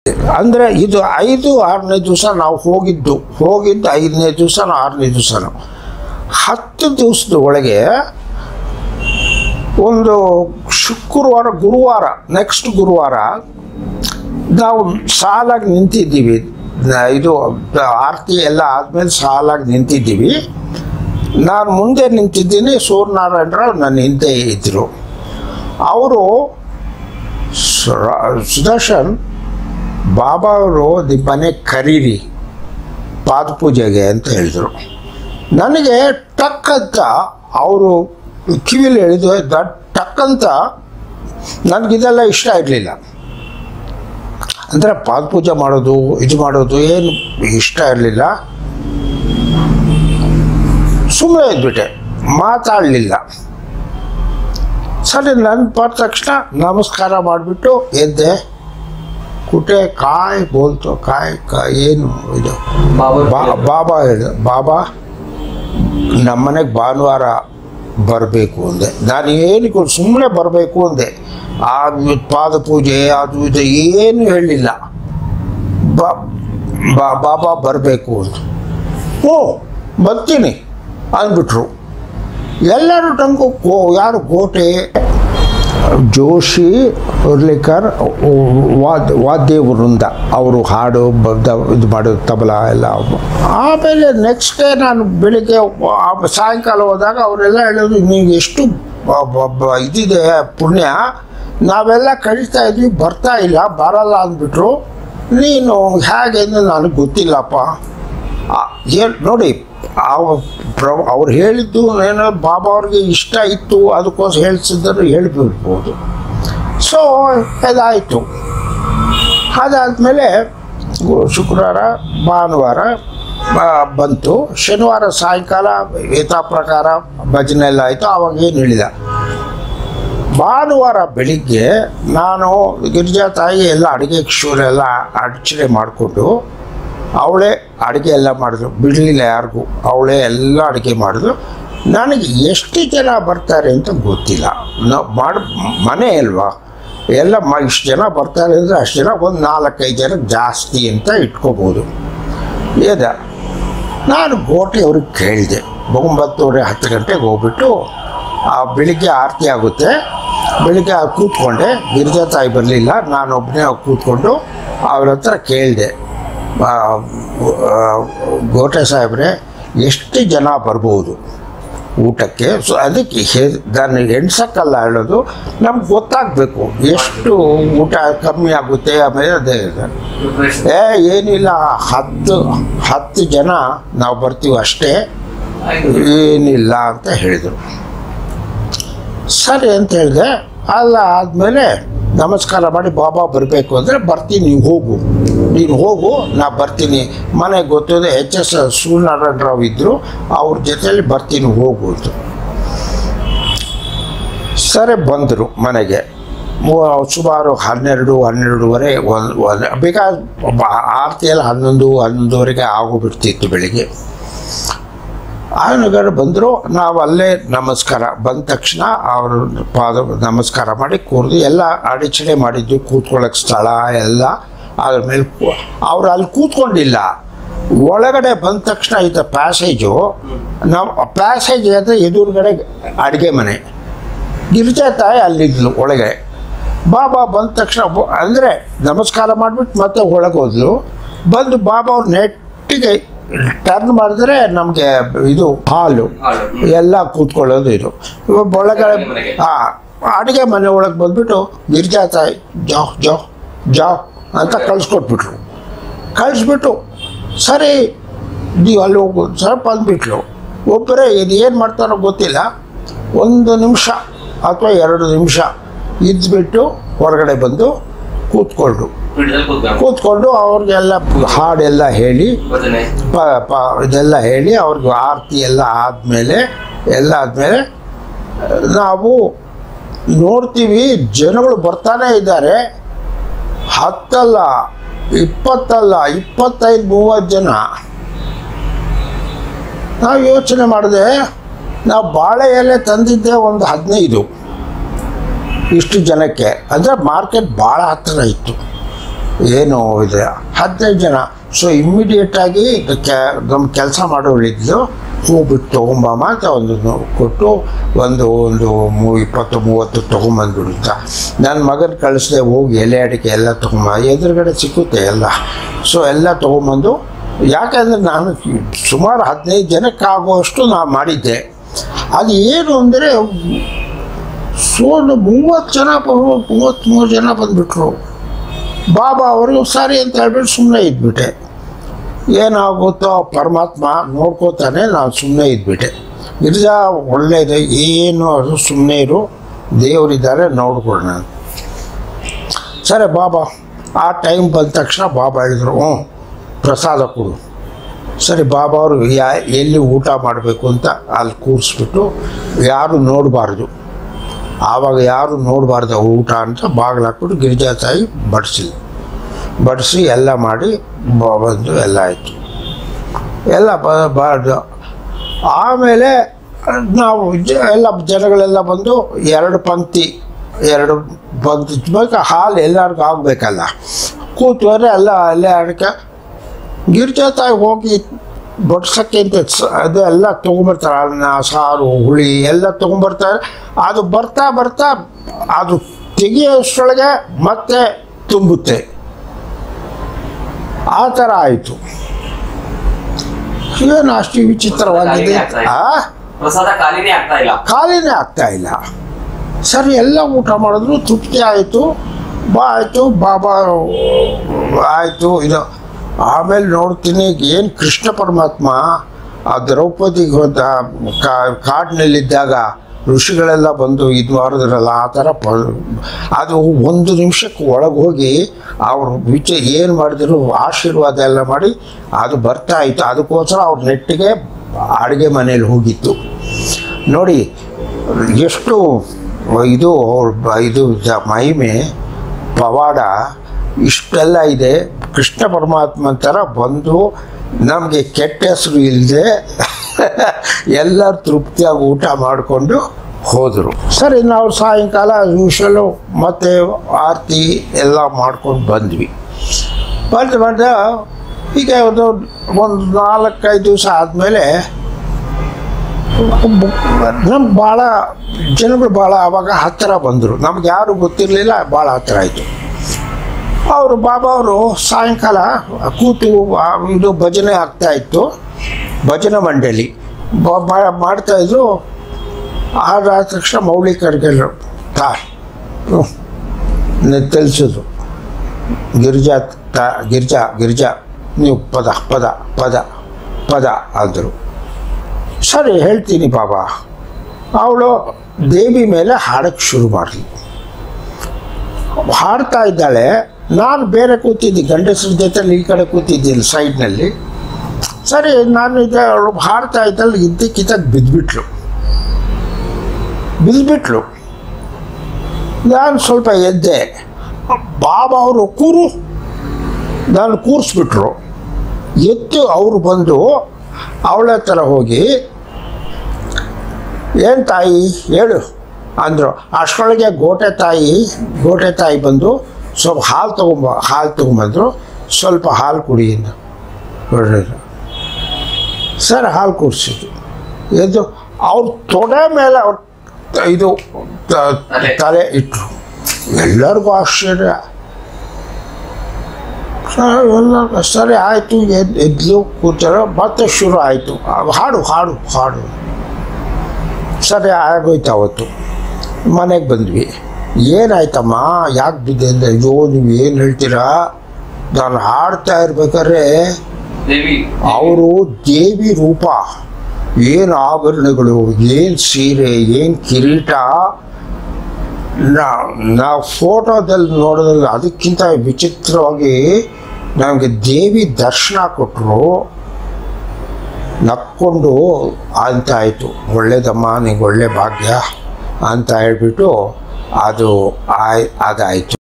ಅಂದರೆ ಇದು ಐದು ಆರನೇ ದಿವಸ ನಾವು ಹೋಗಿದ್ದು ಹೋಗಿದ್ದು ಐದನೇ ದಿವಸ ಆರನೇ ದಿವಸ ಹತ್ತು ದಿವಸದ ಒಳಗೆ ಒಂದು ಶುಕ್ರವಾರ ಗುರುವಾರ ನೆಕ್ಸ್ಟ್ ಗುರುವಾರ ನಾವು ಸಾಲಾಗಿ ನಿಂತಿದ್ದೀವಿ ನ- ಇದು ಆರತಿ ಎಲ್ಲ ಆದಮೇಲೆ ಸಾಲಾಗಿ ನಿಂತಿದ್ದೀವಿ ನಾನು ಮುಂದೆ ನಿಂತಿದ್ದೀನಿ ಸೂರ್ಯನಾರಾಯಣರಾವ್ ನನ್ನ ಹಿಂದೆ ಇದ್ದರು ಅವರು ಸುದರ್ಶನ್ ಬಾಬಾ ಅವರು ನಿಮ್ಮ ಮನೆಗೆ ಕರೀರಿ ಪಾದಪೂಜೆಗೆ ಅಂತ ಹೇಳಿದರು ನನಗೆ ಟಕ್ ಅಂತ ಅವರು ಕಿವಿಲಿ ಹೇಳಿದ್ದು ದಟ್ ಟಕ್ ಅಂತ ನನಗಿದೆಲ್ಲ ಇಷ್ಟ ಇರಲಿಲ್ಲ ಅಂದರೆ ಪಾದಪೂಜೆ ಮಾಡೋದು ಇದು ಮಾಡೋದು ಏನು ಇಷ್ಟ ಇರಲಿಲ್ಲ ಸುಮ್ಮನೆ ಇದ್ಬಿಟ್ಟೆ ಮಾತಾಡಲಿಲ್ಲ ಸರಿ ನನ್ನ ಬಂದ ತಕ್ಷಣ ನಮಸ್ಕಾರ ಮಾಡಿಬಿಟ್ಟು ಎದ್ದೆ ಕುಟೆ ಕಾಯ್ ಬೋಲ್ತು ಕಾಯ್ ಕಾಯ್ ಏನು ಇದು ಬಾ ಬಾಬಾ ಹೇಳಿದ ಬಾಬಾ ನಮ್ಮನೆಗೆ ಭಾನುವಾರ ಬರಬೇಕು ಅಂದೆ ನಾನು ಏನಕ್ಕೆ ಸುಮ್ಮನೆ ಬರಬೇಕು ಅಂದೆ ಆ ಪಾದ ಪೂಜೆ ಅದು ಇದು ಏನು ಹೇಳಲಿಲ್ಲ ಬಾ ಬಾ- ಬಾಬಾ ಬರಬೇಕು ಅಂತ ಓ ಬರ್ತೀನಿ ಅಂದ್ಬಿಟ್ರು ಎಲ್ಲರೂ ಟಂಕು ಕೋ ಯಾರು ಕೋಟೆ ಜೋಶಿ ಉರ್ಲಿಕರ್ ವಾದ್ ವಾದ್ಯ ವೃಂದ ಅವರು ಹಾಡು ಬದ್ದ ಇದು ಮಾಡೋದು ತಬಲ ಎಲ್ಲ ಆಮೇಲೆ ನೆಕ್ಸ್ಟ್ ಡೇ ನಾನು ಬೆಳಿಗ್ಗೆ ಆ ಸಾಯಂಕಾಲ ಹೋದಾಗ ಅವರೆಲ್ಲ ಹೇಳೋದು ನಿಮಗೆ ಎಷ್ಟು ಬ- ಬ- ಬ- ಇದಿದೆ ಪುಣ್ಯ ನಾವೆಲ್ಲ ಕಳೀತಾ ಇದ್ವಿ ಬರ್ತಾ ಇಲ್ಲ ಬರಲ್ಲ ಅಂದ್ಬಿಟ್ರು ನೀನು ಹೇಗೆ ಅಂದ್ರೆ ನನಗೆ ಗೊತ್ತಿಲ್ಲಪ್ಪ ಆ, ಏನ್ ನೋಡಿ ಅವ- ಅವ್ರು ಹೇಳಿದ್ದು ಏನೋ ಬಾಬಾ ಅವ್ರಿಗೆ ಇಷ್ಟ ಇತ್ತು ಅದಕ್ಕೋಸ್ಕರ ಹೇಳ್ಸಿದ್ರು ಹೇಳಿಬಿಡ್ಬೋದು ಸೊ ಇದಾಯಿತು ಅದಾದಮೇಲೆ ಶುಕ್ರವಾರ ಭಾನುವಾರ ಬ- ಬಂತು ಶನಿವಾರ ಸಾಯಂಕಾಲ ಯಥಾ ಪ್ರಕಾರ ಭಜನೆ ಎಲ್ಲ ಆಯಿತು ಆವಾಗ ಏನು ಹೇಳಿದ ಭಾನುವಾರ ಬೆಳಿಗ್ಗೆ ನಾನು ಗಿರಿಜಾ ತಾಯಿ ಎಲ್ಲ ಅಡುಗೆ ಕ್ಷೂರ ಎಲ್ಲ ಅಡಚಣೆ ಮಾಡಿಕೊಂಡು ಅವಳೇ ಅಡುಗೆ ಎಲ್ಲ ಮಾಡಿದ್ರು ಬಿಡಲಿಲ್ಲ ಯಾರಿಗೂ ಅವಳೇ ಎಲ್ಲ ಅಡುಗೆ ಮಾಡಿದ್ರು ನನಗೆ ಎಷ್ಟು ಜನ ಬರ್ತಾರೆ ಅಂತ ಗೊತ್ತಿಲ್ಲ ನಾವು ಮಾಡಿ ಮನೆ ಅಲ್ವಾ ಎಲ್ಲ ಮ ಇಷ್ಟು ಜನ ಬರ್ತಾರೆ ಅಂದರೆ ಅಷ್ಟು ಜನ ಒಂದು ನಾಲ್ಕೈದು ಜನ ಜಾಸ್ತಿ ಅಂತ ಇಟ್ಕೋಬೋದು ಏದ ನಾನು ಗೋಟೆ ಅವ್ರಿಗೆ ಕೇಳಿದೆ ಒಂಬತ್ತುವರೆ ಹತ್ತು ಗಂಟೆಗೆ ಹೋಗ್ಬಿಟ್ಟು ಆ ಬೆಳಿಗ್ಗೆ ಆರತಿ ಆಗುತ್ತೆ ಬೆಳಿಗ್ಗೆ ಆ ಕೂತ್ಕೊಂಡೆ ಗಿರಿಜಾ ತಾಯಿ ಬರಲಿಲ್ಲ ನಾನು ಒಬ್ಬನೇ ಕೂತ್ಕೊಂಡು ಅವ್ರ ಹತ್ರ ಕೇಳಿದೆ ಆ, ಆ, ಗೋಟೆ ಸಾಹೇಬ್ರೆ ಎಷ್ಟು ಜನ ಬರ್ಬೋದು ಊಟಕ್ಕೆ ಸೊ ಅದಕ್ಕೆ ಹೆ ನಾನು ಎಣ್ಸಕ್ಕಲ್ಲ ಹೇಳೋದು ನಮ್ಗೆ ಗೊತ್ತಾಗಬೇಕು ಎಷ್ಟು ಊಟ ಕಮ್ಮಿ ಆಗುತ್ತೆ ಆಮೇಲೆ ಅದೇ ಇದೆ. ಏ ಏನಿಲ್ಲ ಹತ್ತು ಹತ್ತು ಜನ ನಾವು ಬರ್ತೀವಿ ಅಷ್ಟೇ ಏನಿಲ್ಲ ಅಂತ ಹೇಳಿದರು ಸರಿ ಅಂತ ಹೇಳಿದೆ ಅಲ್ಲ ಆದಮೇಲೆ ನಮಸ್ಕಾರ ಮಾಡಿ ಬಾಬಾ ಬರಬೇಕು ಅಂದರೆ ಬರ್ತೀನಿ ನೀವು ಹೋಗು ನೀನು ಹೋಗು ನಾ ಬರ್ತೀನಿ ಮನೆಗೆ ಗೊತ್ತಿದೆ ಎಚ್ ಎಸ್ ಸೂರ್ಯನಾರಾಯಣ ರಾವ್ ಇದ್ದರು ಅವ್ರ ಜೊತೆಯಲ್ಲಿ ಬರ್ತೀನಿ ಹೋಗು ಅಂತ ಸರಿ ಬಂದರು ಮನೆಗೆ ಮೂ- ಸುಮಾರು ಹನ್ನೆರಡು ಹನ್ನೆರಡುವರೆ ಒಂದು ಒಂದು ಬಿಕಾಸ್ ಆರತಿಯಲ್ಲಿ ಹನ್ನೊಂದು ಹನ್ನೊಂದುವರೆಗೆ ಆಗೋಗ್ಬಿಡ್ತಿತ್ತು ಬೆಳಿಗ್ಗೆ ಆನಗರ ಬಂದರು ನಾವು ಅಲ್ಲೇ ನಮಸ್ಕಾರ ಬಂದ ತಕ್ಷಣ ಅವರು ಪಾದ ನಮಸ್ಕಾರ ಮಾಡಿ ಕೂರ್ದು ಎಲ್ಲ ಅಡಚಣೆ ಮಾಡಿದ್ದು ಕೂತ್ಕೊಳ್ಳೋಕೆ ಸ್ಥಳ ಎಲ್ಲ ಅದ್ರ ಮೇಲೆ ಕೂ- ಅವ್ರು ಅಲ್ಲಿ ಕೂತ್ಕೊಂಡಿಲ್ಲ ಒಳಗಡೆ ಬಂದ ತಕ್ಷಣ ಇದ್ದ ಪ್ಯಾಸೇಜು ನಾವು ಪ್ಯಾಸೇಜ್ ಅಂದರೆ ಎದುರುಗಡೆ ಅಡುಗೆ ಮನೆ ಗಿರಿಜಾ ತಾಯಿ ಅಲ್ಲಿದ್ಲು ಒಳಗೆ ಬಾಬಾ ಬಂದ ತಕ್ಷಣ ಅಂದರೆ ನಮಸ್ಕಾರ ಮಾಡಿಬಿಟ್ಟು ಮತ್ತೆ ಒಳಗೆ ಹೋದ್ಲು ಬಂದು ಬಾಬಾ ಅವ್ರು ನೆಟ್ಟಿಗೆ ಟರ್ನ್ ಮಾಡಿದ್ರೆ ನಮಗೆ ಇದು ಹಾಲು ಹಾಲು. ಎಲ್ಲ ಕೂತ್ಕೊಳ್ಳೋದು ಇದು ಇವಾಗ ಒಳಗಡೆ ಅಡುಗೆ ಮನೆಗೆ. ಹಾಂ ಅಡುಗೆ ಮನೆ ಒಳಗೆ ಬಂದ್ಬಿಟ್ಟು ಗಿರಿಜಾ ತಾಯಿ ಜಾ ಜಾ ಜಾ ಅಂತ ಕಳಿಸ್ಕೊಟ್ಬಿಟ್ರು ಕಳಿಸ್ಬಿಟ್ಟು ಸರಿ ನೀವು ಅಲ್ಲಿ ಹೋಗು ಸ್ವಲ್ಪ ಅಂದ್ಬಿಟ್ಲು ಒಬ್ಬರೇ ಇದು ಏನು ಮಾಡ್ತಾರೋ ಗೊತ್ತಿಲ್ಲ ಒಂದು ನಿಮಿಷ ಅಥವಾ ಎರಡು ನಿಮಿಷ ಇದ್ಬಿಟ್ಟು ಹೊರಗಡೆ ಬಂದು ಕೂತ್ಕೊಂಡು ಪೀಠದಲ್ಲಿ ಕೂತ್ಕೊಂಡು ಕೂತ್ಕೊಂಡು ಅವ್ರಿಗೆಲ್ಲ ಹಾಡೆಲ್ಲ ಹೇಳಿ ಭಜನೆ ಪ ಪ ಇದೆಲ್ಲ ಹೇಳಿ ಅವ್ರಿಗೆ ಆರತಿ ಎಲ್ಲ ಆದಮೇಲೆ ಎಲ್ಲ ಆದಮೇಲೆ ನಾವು ನೋಡ್ತೀವಿ ಜನಗಳು ಬರ್ತಾನೆ ಇದ್ದಾರೆ ಹತ್ತಲ್ಲ ಇಪ್ಪತ್ತಲ್ಲ ಇಪ್ಪತ್ತೈದು ಮೂವತ್ತು ಜನ ನಾವು ಯೋಚನೆ ಮಾಡಿದೆ ನಾವು ಬಾಳೆ ಎಲೆ ತಂದಿದ್ದೆ ಒಂದು ಹದಿನೈದು ಇಷ್ಟು ಜನಕ್ಕೆ ಅಂದರೆ ಮಾರ್ಕೆಟ್ ಭಾಳ ಹತ್ತಿರ ಇತ್ತು ಏನು ಇದೆ ಹದಿನೈದು ಜನ ಸೊ ಇಮ್ಮಿಡಿಯೇಟಾಗಿ ನಮ್ಮ ಕೆಲಸ ಮಾಡೋಳಿದ್ಲು ಹೋಗ್ಬಿಟ್ಟು ತೊಗೊಂಬಮ್ಮ ಅಂತ ಒಂದು ನು- ಕೊಟ್ಟು ಒಂದು ಒಂದು ಮೂ ಇಪ್ಪತ್ತು ಮೂವತ್ತು ತೊಗೊಂಬಂದ್ಬಿಡುತ್ತ ನನ್ನ ಮಗನ ಕಳಿಸ್ದೆ ಹೋಗಿ ಎಲೆ ಅಡಿಕೆ ಎಲ್ಲ ತೊಗೊಂಬ ಎದುರುಗಡೆ ಸಿಕ್ಕುತ್ತೆ ಎಲ್ಲ ಸೊ ಎಲ್ಲ ತೊಗೊಂಬಂದು ಯಾಕಂದರೆ ನಾನು ಸುಮಾರು ಹದಿನೈದು ಜನಕ್ಕಾಗುವಷ್ಟು ನಾನು ಮಾಡಿದ್ದೆ ಅದು ಏನು ಅಂದರೆ ಸೊ ಒಂದು ಮೂವತ್ತು ಜನ ಬ- ಮೂವತ್ತ್ಮೂರು ಜನ ಬಂದುಬಿಟ್ರು ಬಾಬಾ ಅವರು ಸರಿ ಅಂತ ಹೇಳ್ಬಿಟ್ಟು ಸುಮ್ಮನೆ ಇದ್ಬಿಟ್ಟೆ ಏನಾಗುತ್ತೋ ಪರಮಾತ್ಮ ನೋಡ್ಕೋತಾನೆ ನಾನು ಸುಮ್ಮನೆ ಇದ್ಬಿಟ್ಟೆ ಗಿರಿಜಾ ಒಳ್ಳೆಯದು ಏನು ಅದು ಸುಮ್ಮನೆ ಇರು ದೇವರಿದ್ದಾರೆ ನೋಡ್ಕೊಳ್ಳೋಣ ಸರಿ ಬಾಬಾ ಆ ಟೈಮ್ ಬಂದ ತಕ್ಷಣ ಬಾಬಾ ಹೇಳಿದ್ರು ಹ್ಞೂ ಪ್ರಸಾದ ಕೊಡು ಸರಿ ಬಾಬಾ ಅವರು ಯಾ ಎಲ್ಲಿ ಊಟ ಮಾಡಬೇಕು ಅಂತ ಅಲ್ಲಿ ಕೂರಿಸ್ಬಿಟ್ಟು ಯಾರು ನೋಡಬಾರ್ದು ಆವಾಗ ಯಾರು ನೋಡಬಾರ್ದು ಊಟ ಅಂತ ಬಾಗಿಲು ಹಾಕ್ಬಿಟ್ಟು ಗಿರಿಜಾ ತಾಯಿ ಬಡಿಸಿದ್ರು ಬಡಿಸಿ ಎಲ್ಲ ಮಾಡಿ ಬ- ಬಂದು ಎಲ್ಲ ಆಯಿತು ಎಲ್ಲ ಬಾರ್ದು ಆಮೇಲೆ ನಾವು ಜ- ಎಲ್ಲ ಜನಗಳೆಲ್ಲ ಬಂದು ಎರಡು ಪಂಕ್ತಿ ಎರಡು ಪಂಕ್ತಿ ಬೇಕು ಹಾಲು ಎಲ್ಲರಿಗೂ ಆಗಬೇಕಲ್ಲ ಕೂತ್ವರೆ ಎಲ್ಲ ಅಲ್ಲೇ ಅಡಕೆ ಗಿರ್ಜಾ ತಾಯಿ ಹೋಗಿ ಬಡ್ಸಕ್ಕೆ ಅಂತ ಸ- ಅದು ಎಲ್ಲ ತೊಗೊಂಬರ್ತಾರೆ ಅನ್ನ ಸಾರು ಹುಳಿ ಎಲ್ಲ ತೊಗೊಂಬರ್ತಾರೆ ಅದು ಬರ್ತಾ ಬರ್ತಾ ಅದು ತೆಗಿಯೋಷ್ಟರೊಳಗೆ ಮತ್ತೆ ತುಂಬುತ್ತೆ ಆ ಥರ ಆಯಿತು ಏನು ಅಷ್ಟು ವಿಚಿತ್ರವಾಗಿದೆ ಆ ಪ್ರಸಾದ ಖಾಲಿನೇ ಆಗ್ತಾ ಇಲ್ಲ ಖಾಲಿನೇ ಆಗ್ತಾ ಇಲ್ಲ ಸರಿ ಎಲ್ಲ ಊಟ ಮಾಡಿದ್ರು ತೃಪ್ತಿ ಆಯಿತು ಬಾ ಆಯಿತು ಬಾಬಾ ಆಯಿತು ಇದು ಆಮೇಲೆ ನೋಡ್ತೀನಿ ಏನು ಕೃಷ್ಣ ಪರಮಾತ್ಮ ಆ ದ್ರೌಪದಿಗೆ ಹೋದ ಕಾ- ಕಾಡಿನಲ್ಲಿದ್ದಾಗ ಋಷಿಗಳೆಲ್ಲ ಬಂದು ಇದು ಮಾಡಿದ್ರಲ್ಲ ಆ ಥರ ಪ ಅದು ಒಂದು ನಿಮಿಷಕ್ಕೆ ಒಳಗೆ ಹೋಗಿ ಅವರು ವಿಚ ಏನು ಮಾಡಿದ್ರು ಆಶೀರ್ವಾದ ಎಲ್ಲ ಮಾಡಿ ಅದು ಬರ್ತಾ ಇತ್ತು ಅದಕ್ಕೋಸ್ಕರ ಅವ್ರ ನೆಟ್ಟಿಗೆ ಅಡುಗೆ ಮನೇಲಿ ಹೋಗಿತ್ತು ನೋಡಿ ಎಷ್ಟು ಇದು ಅವ್ರ ಬ- ಇದು ಜ- ಮಹಿಮೆ ಪವಾಡ ಇಷ್ಟೆಲ್ಲ ಇದೆ ಕೃಷ್ಣ ಪರಮಾತ್ಮನ ಥರ ಬಂದು ನಮಗೆ ಕೆಟ್ಟ ಹೆಸರು ಇಲ್ಲದೆ ಎಲ್ಲರೂ ತೃಪ್ತಿಯಾಗಿ ಊಟ ಮಾಡಿಕೊಂಡು ಹೋದರು ಸರಿ ನಾವು ಸಾಯಂಕಾಲ ಯೂಶಲು ಮತ್ತೆ ಆರತಿ ಎಲ್ಲ ಮಾಡ್ಕೊಂಡು ಬಂದ್ವಿ ಬಂದು ಬಂದ ಈಗ ಒಂದು ಒಂದು ನಾಲ್ಕೈದು ದಿವಸ ಆದಮೇಲೆ ನಮ್ಗೆ ಭಾಳ ಜನಗಳು ಭಾಳ ಆವಾಗ ಹತ್ತಿರ ಬಂದರು ನಮ್ಗೆ ಯಾರು ಗೊತ್ತಿರಲಿಲ್ಲ ಭಾಳ ಹತ್ತಿರ ಆಯಿತು ಅವರು ಬಾಬಾ ಅವರು ಸಾಯಂಕಾಲ ಕೂತು ಆ ಇದು ಭಜನೆ ಆಗ್ತಾ ಇತ್ತು ಭಜನೆ ಮಂಡಳಿ ಬ- ಮಾ- ಮಾಡ್ತಾಯಿದ್ರು ಆದ ತಕ್ಷಣ ಮೌಳಿಕರಿಗೆ ತಾ ತಿಳಿಸಿದ್ರು ಗಿರಿಜಾ ತಾ ಗಿರಿಜಾ ಗಿರಿಜಾ ನೀವು ಪದ ಪದ ಪದ ಪದ ಅಂದರು ಸರಿ ಹೇಳ್ತೀನಿ ಬಾಬಾ ಅವಳು ದೇವಿ ಮೇಲೆ ಹಾಡಕ್ಕೆ ಶುರು ಮಾಡಲಿ ಹಾಡ್ತಾ ಇದ್ದಾಳೆ ನಾನು ಬೇರೆ ಕೂತಿದ್ದೆ ಗಂಡಸ್ರ ಜೊತೆ ಈ ಕಡೆ ಕೂತಿದ್ದೀನಿ ಸೈಡ್ನಲ್ಲಿ ಸರಿ ನಾನು ಇದೆ ಅವಳು ಹಾಡ್ತಾ ಇದ್ದಲ್ಲಿ ಇದ್ದಕ್ಕಿದ್ದಾಗ ಬಿದ್ದುಬಿಟ್ಲು ಬಿದ್ದುಬಿಟ್ಲು ನಾನು ಸ್ವಲ್ಪ ಎದ್ದೆ ಬಾಬಾ ಅವರು ಕೂರು ನಾನು ಕೂರಿಸ್ಬಿಟ್ರು ಎದ್ದು ಅವರು ಬಂದು ಅವಳ ಹತ್ರ ಹೋಗಿ ಏನು ತಾಯಿ ಹೇಳು ಅಂದರು ಅಷ್ಟರೊಳಗೆ ಗೋಟೆ ತಾಯಿ ಗೋಟೆ ತಾಯಿ ಬಂದು ಸ್ವಲ್ಪ ಹಾಲು ತೊಗೊಂಬ ಹಾಲು ತೊಗೊಂಬಂದರು ಸ್ವಲ್ಪ ಹಾಲು ಕುಡಿ ಅಂದ್ರು. ಹೊರಡಿದ್ರು ಸರ್ ಹಾಲು ಕುಡಿಸಿದ್ರು ಎದ್ದು ಅವ್ರ ತೊಡೆ ಮೇಲೆ ಅವ್ರ ತ- ಇದು ತ- ತಲೆ. ತಲೆ ಇಟ್ಟರು ಎಲ್ಲರಿಗೂ ಆಶ್ಚರ್ಯ ಸರ್ ಎಲ್ಲ ಸರಿ ಆಯಿತು ಎದ್ ಎದ್ಲು ಕೂತಾರೋ ಮತ್ತೆ ಶುರು ಆಯಿತು ಹಾಡು ಹಾಡು ಹಾಡು ಸರಿ ಆಗೋಯ್ತು ಅವತ್ತು ಮನೆಗೆ ಬಂದ್ವಿ ಏನಾಯ್ತಮ್ಮ ಯಾಕೆ ಬಿದ್ದೆ ಅಂದರೆ ಅಯ್ಯೋ ನೀವು ಏನು ಹೇಳ್ತೀರಾ ನಾನು ಹಾಡ್ತಾ ಇರ್ಬೇಕಾದ್ರೆ ದೇವಿ ಅವರು ದೇವಿ ರೂಪ ಏನು ಆಭರಣಗಳು ಏನು ಸೀರೆ ಏನು ಕಿರೀಟ ನಾವು ಫೋಟೋದಲ್ಲಿ ನೋಡಿದ್ರೆ ಅದಕ್ಕಿಂತ ವಿಚಿತ್ರವಾಗಿ ನಮಗೆ ದೇವಿ ದರ್ಶನ ಕೊಟ್ಟರು ನಕ್ಕೊಂಡು ಅಂತ ಆಯಿತು ಒಳ್ಳೇದಮ್ಮ ನಿಂಗೆ ಒಳ್ಳೆ ಭಾಗ್ಯ ಅಂತ ಹೇಳ್ಬಿಟ್ಟು ಅದು ಆಯ್ ಅದಾಯಿತು